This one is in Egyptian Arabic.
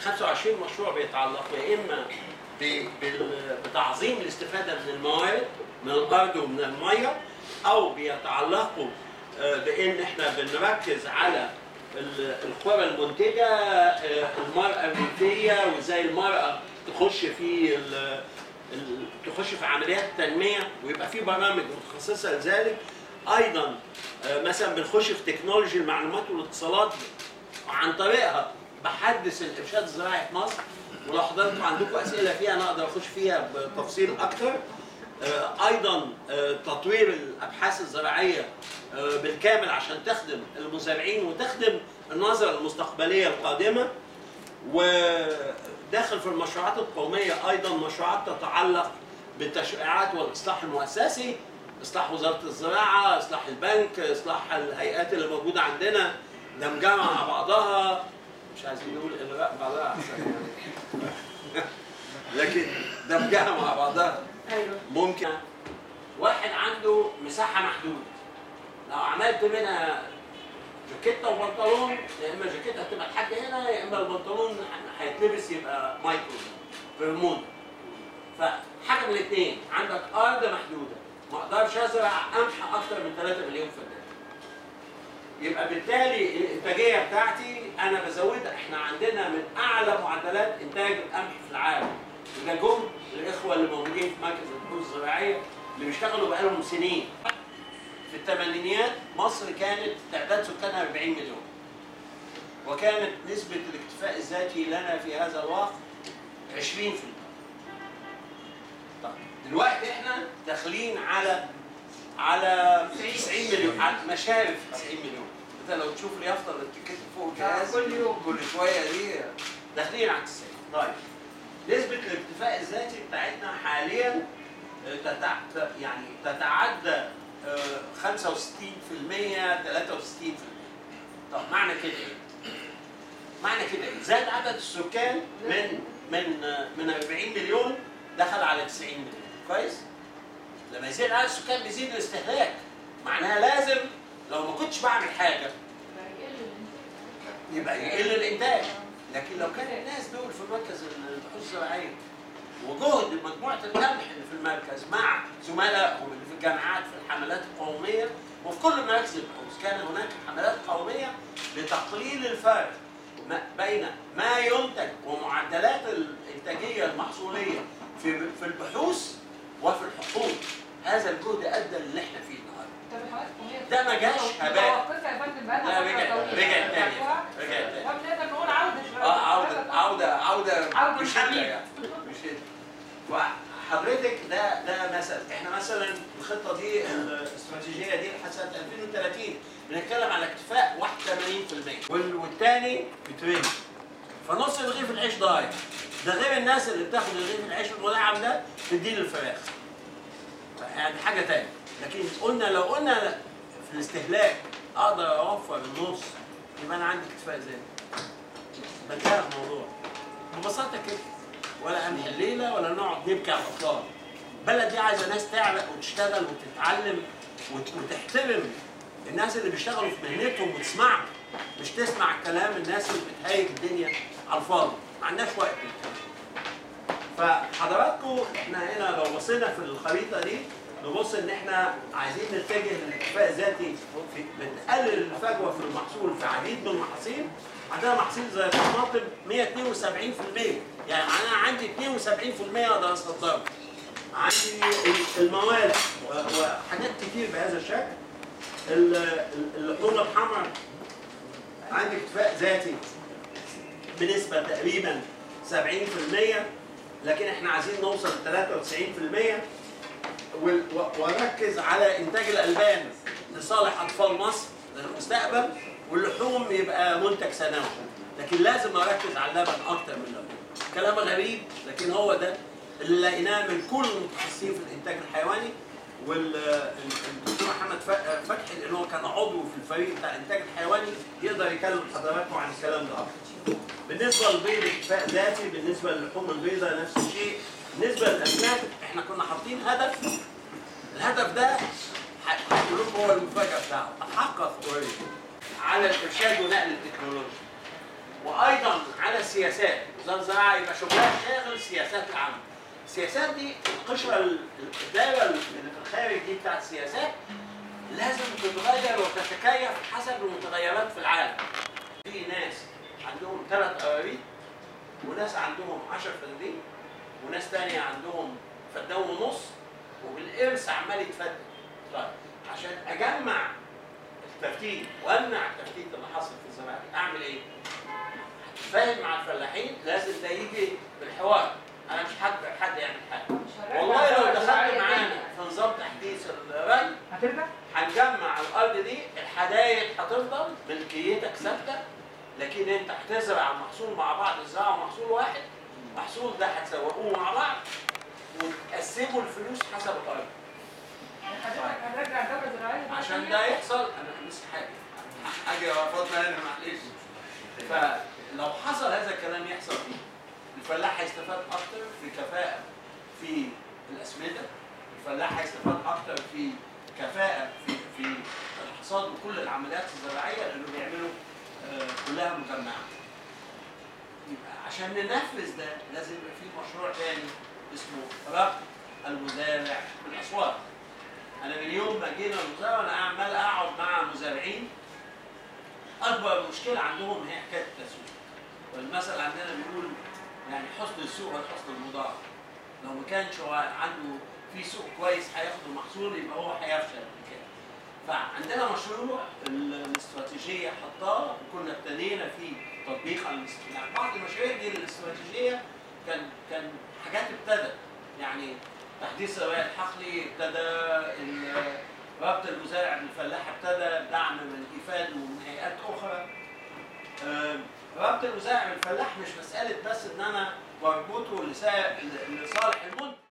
25 مشروع بيتعلقوا يا اما ب- بال- بتعظيم الاستفاده من الموارد من الارض ومن الميه او بيتعلقوا آه، بان احنا بنركز على ال- القرى المنتجه آه، المراه الريفيه وازاي المراه تخش في ال- ال- تخش في عمليات التنميه ويبقى في برامج متخصصه لذلك ايضا آه، مثلا بنخش في تكنولوجي المعلومات والاتصالات عن طريقها بحدث الارشاد الزراعي في مصر ولو حضراتكم عندكم اسئله فيها انا اقدر اخش فيها بتفصيل اكتر آه، ايضا آه، تطوير الابحاث الزراعيه آه، بالكامل عشان تخدم المزارعين وتخدم النظره المستقبليه القادمه وداخل في المشروعات القوميه ايضا مشروعات تتعلق بالتشريعات والاصلاح المؤسسي اصلاح وزاره الزراعه اصلاح البنك اصلاح الهيئات اللي موجوده عندنا دمجها مع بعضها مش عايزين نقول الغاء بعضها احسن يعني لكن دمجها مع بعضها ايوه ممكن واحد عنده مساحه محدوده لو عملت منها جاكيته وبنطلون يا اما الجاكيته هتبقى لحد هنا يا اما البنطلون هيتلبس يبقى مايكرو برمودا فحاجه من الاثنين عندك ارض محدوده ما اقدرش ازرع قمح اكتر من 3 مليون فدان يبقى بالتالي الانتاجيه بتاعتي انا بزودها احنا عندنا من اعلى معدلات انتاج القمح في العالم وده جهد الاخوه اللي موجودين في مركز البحوث الزراعيه اللي بيشتغلوا بقالهم سنين في الثمانينيات مصر كانت تعداد سكانها 40 مليون وكانت نسبة الاكتفاء الذاتي لنا في هذا الوقت 20% طيب دلوقتي احنا داخلين على على 90 مليون على مشارف 90 مليون انت لو تشوف اليافطه اللي بتتكتب فوق الجهاز كل يوم. كل شويه دي داخلين على 90 طيب نسبة الاكتفاء الذاتي بتاعتنا حاليا آه، تتع... يعني تتعدى آه، 65% 63% طب معنى كده ايه؟ معنى كده ايه؟ زاد عدد السكان من من آه، من 40 مليون دخل على 90 مليون كويس؟ لما يزيد عدد السكان بيزيد الاستهلاك معناها لازم لو ما كنتش بعمل حاجه يبقى يقل الانتاج لكن لو كان الناس دول في مركز البحوث الزراعيه وجهد مجموعه القمح اللي في المركز مع زملائهم اللي في الجامعات في الحملات القوميه وفي كل مراكز البحوث كان هناك حملات قوميه لتقليل الفرق ما- بين ما ينتج ومعدلات الانتاجيه المحصوليه في في البحوث وفي الحقول هذا الجهد ادى اللي احنا فيه النهارده طب الحملات القومية ده ما جاش هباء. متوقفة يا فندم بقالها لا، فترة رجع- طويلة. رجع تاني. عارفوها؟ رجع تاني. طب نقدر نقول عودة شوية اه عودة عودة عودة عودة بشدة حميد. يعني بشدة وحضرتك ده ده مثل احنا مثلا الخطة دي الاستراتيجية دي لحد سنة 2030 بنتكلم على اكتفاء 81% وال- والتاني بترين فنص رغيف العيش ضايع ده غير الناس اللي بتاخد رغيف العيش المدعم ده تديه للفراخ يعني حاجة تانية لكن قلنا لو قلنا في الاستهلاك اقدر اوفر النص يبقى انا عندي اكتفاء ذاتي بنتهى الموضوع ببساطه كده ولا قمح الليله ولا نقعد نبكي على الاطفال البلد دي عايزه ناس تعرق وتشتغل وتتعلم وت- وتحترم الناس اللي بيشتغلوا في مهنتهم وتسمعهم مش تسمع كلام الناس اللي بتهيج الدنيا على الفاضي ما عندناش وقت للكلام فحضراتكم احنا هنا لو بصينا في الخريطه دي نبص ان احنا عايزين نتجه للاكتفاء الذاتي في بنقلل الفجوه في المحصول في عديد من المحاصيل عندنا محاصيل زي الطماطم 172% يعني انا عندي 72% اقدر اصدره عندي الموالح و- وحاجات كتير بهذا الشكل ال- ال- اللحوم الحمراء عندي اكتفاء ذاتي بنسبه تقريبا 70% لكن احنا عايزين نوصل ل 93% وال- و- ونركز على انتاج الالبان لصالح اطفال مصر للمستقبل واللحوم يبقى منتج سنوي لكن لازم اركز على اللبن اكتر من اللبن كلام غريب لكن هو ده اللي لقيناه من كل المتخصصين في الانتاج الحيواني والدكتور محمد ف- فتحي لان هو كان عضو في الفريق بتاع الانتاج الحيواني يقدر يكلم حضراتكم عن الكلام ده اكتر. بالنسبه للبيض اكتفاء ذاتي بالنسبه للحوم البيضاء نفس الشيء بالنسبه للاسماك احنا كنا حاطين هدف الهدف ده ح- هقول لكم هو المفاجاه بتاعه تحقق قريب على الارشاد ونقل التكنولوجيا وايضا على السياسات وزاره الزراعه يبقى شغلها شاغل السياسات العامه السياسات دي القشره ال- الدايره اللي في الخارج دي بتاعت السياسات لازم تتغير وتتكيف حسب المتغيرات في العالم في ناس عندهم ثلاث قوارير وناس عندهم 10 فدادين وناس تانية عندهم فدان ونص وبالإرث عمال يتفدد طيب عشان أجمع التفتيت وأمنع التفتيت اللي حصل في الزراعة أعمل إيه؟ هتفاهم مع الفلاحين لازم ده يجي بالحوار أنا مش حد حد يعمل حاجة والله لو دخلت معانا في نظام تحديث الري هترجع؟ هنجمع الارض دي الحدايق هتفضل ملكيتك ثابته لكن انت هتزرع المحصول مع بعض تزرعوا محصول واحد المحصول ده هتسوقوه مع بعض وتقسموا الفلوس حسب الارض حضرتك هنرجع الدولة الزراعية مرة عشان تانية؟ ده يحصل انا لسه حاجه حاجه وفاضله هنا معلش فلو حصل هذا الكلام يحصل فيه الفلاح هيستفاد اكتر في كفاءه في الاسمده الفلاح هيستفاد اكتر في كفاءه في في الحصاد وكل العمليات الزراعيه لانه بيعملوا آه، كلها مجمعه يبقى عشان ننفذ ده لازم يبقى في مشروع تاني اسمه ربط المزارع بالاسواق انا من يوم ما جينا المزارع انا عمال اقعد مع مزارعين اكبر مشكله عندهم هي حكايه التسويق والمثل عندنا بيقول يعني حسن السوق والحسن المضاعف لو ما كانش هو عنده في سوق كويس هياخد المحصول يبقى هو هيفشل في كده فعندنا مشروع ال- الاستراتيجيه حطاه وكنا ابتدينا في تطبيق على الاست- يعني بعض المشاريع دي الاستراتيجيه كان كان حاجات ابتدت يعني تحديث الرواية الحقلي ابتدى ال- ربط المزارع بالفلاح ابتدى دعم من ايفاد ومن هيئات اخرى آم، ربط المزارع بالفلاح مش مساله بس ان انا بربطه لسا- لصالح المنتج